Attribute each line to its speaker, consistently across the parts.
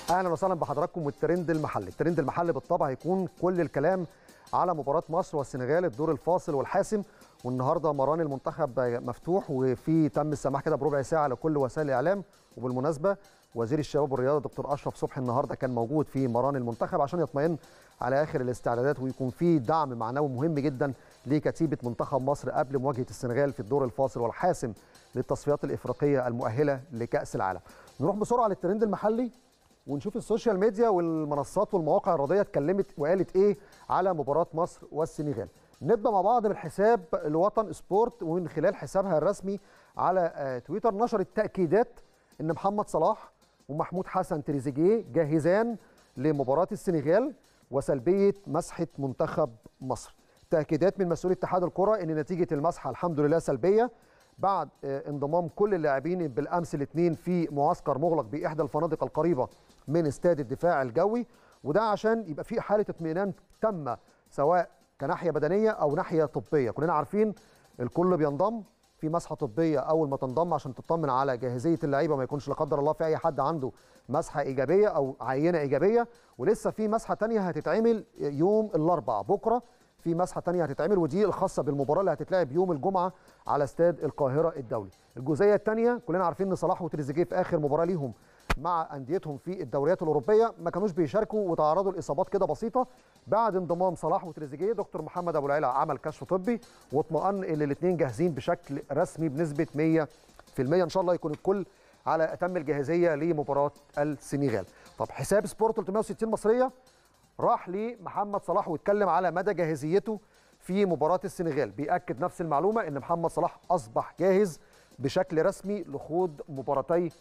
Speaker 1: اهلا وسهلا بحضراتكم والترند المحلي الترند المحلي بالطبع هيكون كل الكلام على مباراه مصر والسنغال الدور الفاصل والحاسم والنهارده مران المنتخب مفتوح وفي تم السماح كده بربع ساعه لكل وسائل الاعلام وبالمناسبه وزير الشباب والرياضه دكتور اشرف صبحي النهارده كان موجود في مران المنتخب عشان يطمئن على اخر الاستعدادات ويكون في دعم معنوي مهم جدا لكتيبه منتخب مصر قبل مواجهه السنغال في الدور الفاصل والحاسم للتصفيات الافريقيه المؤهله لكاس العالم. نروح بسرعه للترند المحلي ونشوف السوشيال ميديا والمنصات والمواقع الرياضيه اتكلمت وقالت ايه على مباراه مصر والسنغال. نبدا مع بعض بالحساب الوطن سبورت ومن خلال حسابها الرسمي على تويتر نشرت تاكيدات ان محمد صلاح ومحمود حسن تريزيجيه جاهزان لمباراه السنغال وسلبيه مسحه منتخب مصر. تاكيدات من مسؤول اتحاد الكره ان نتيجه المسحه الحمد لله سلبيه بعد انضمام كل اللاعبين بالامس الاثنين في معسكر مغلق باحدى الفنادق القريبه من استاد الدفاع الجوي وده عشان يبقى في حاله اطمئنان تامه سواء كناحيه بدنيه او ناحيه طبيه كلنا عارفين الكل بينضم في مسحه طبيه اول ما تنضم عشان تطمن على جاهزيه اللعيبه ما يكونش لا قدر الله في اي حد عنده مسحه ايجابيه او عينه ايجابيه ولسه في مسحه ثانيه هتتعمل يوم الاربعاء بكره في مسحه ثانيه هتتعمل ودي الخاصه بالمباراه اللي هتتلعب يوم الجمعه على استاد القاهره الدولي. الجزئيه الثانيه كلنا عارفين ان صلاح وتريزيجيه في اخر مباراه ليهم مع انديتهم في الدوريات الاوروبيه ما كانوش بيشاركوا وتعرضوا لاصابات كده بسيطه بعد انضمام صلاح وتريزيجيه دكتور محمد ابو العلا عمل كشف طبي واطمأن ان الاثنين جاهزين بشكل رسمي بنسبه 100% ان شاء الله يكون الكل على اتم الجاهزيه لمباراه السنغال. طب حساب سبورت 360 مصريه راح لمحمد صلاح واتكلم على مدى جاهزيته في مباراه السنغال بيأكد نفس المعلومه ان محمد صلاح اصبح جاهز بشكل رسمي لخوض مباراتي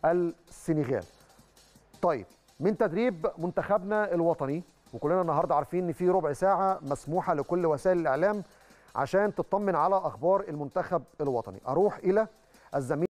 Speaker 1: السنغال. طيب من تدريب منتخبنا الوطني وكلنا النهارده عارفين ان في ربع ساعه مسموحه لكل وسائل الاعلام عشان تطمن على اخبار المنتخب الوطني. اروح الى الزميل